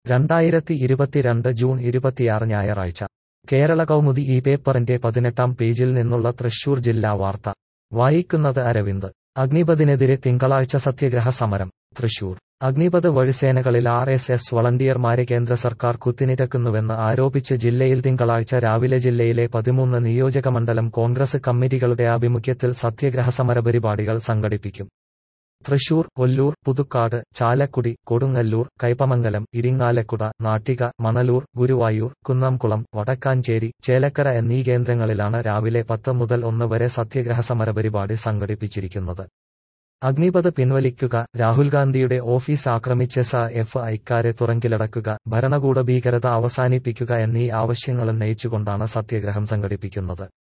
രണ്ടായിരത്തി ഇരുപത്തിരണ്ട് ജൂൺ ഇരുപത്തിയാറ് ഞായറാഴ്ച കേരള കൗമുദി ഈ പേപ്പറിന്റെ പതിനെട്ടാം പേജിൽ നിന്നുള്ള തൃശൂർ ജില്ലാ വാർത്ത വായിക്കുന്നത് അരവിന്ദ് അഗ്നിപഥിനെതിരെ തിങ്കളാഴ്ച സത്യഗ്രഹ സമരം തൃശൂർ അഗ്നിപഥ് വഴിസേനകളിൽ ആർ എസ് എസ് വളണ്ടിയർമാരെ കേന്ദ്ര സർക്കാർ കുത്തിനിരക്കുന്നുവെന്ന് ആരോപിച്ച് ജില്ലയിൽ തിങ്കളാഴ്ച രാവിലെ ജില്ലയിലെ പതിമൂന്ന് നിയോജകമണ്ഡലം കോൺഗ്രസ് കമ്മിറ്റികളുടെ ആഭിമുഖ്യത്തിൽ സത്യഗ്രഹ സമരപരിപാടികൾ സംഘടിപ്പിക്കും തൃശൂർ കൊല്ലൂർ പുതുക്കാട് ചാലക്കുടി കൊടുങ്ങല്ലൂർ കൈപ്പമംഗലം ഇരിങ്ങാലക്കുട നാട്ടിക മണലൂർ ഗുരുവായൂർ കുന്നംകുളം വടക്കാഞ്ചേരി ചേലക്കര എന്നീ കേന്ദ്രങ്ങളിലാണ് രാവിലെ പത്ത് മുതൽ ഒന്ന് വരെ സത്യഗ്രഹ സമരപരിപാടി സംഘടിപ്പിച്ചിരിക്കുന്നത് അഗ്നിപഥ് പിൻവലിക്കുക രാഹുൽ ഗാന്ധിയുടെ ഓഫീസ് ആക്രമിച്ച സ എഫ് ഐക്കാരെ തുറങ്കിലടക്കുക ഭരണകൂട ഭീകരത അവസാനിപ്പിക്കുക എന്നീ ആവശ്യങ്ങൾ ഉന്നയിച്ചുകൊണ്ടാണ് സത്യഗ്രഹം സംഘടിപ്പിക്കുന്നത്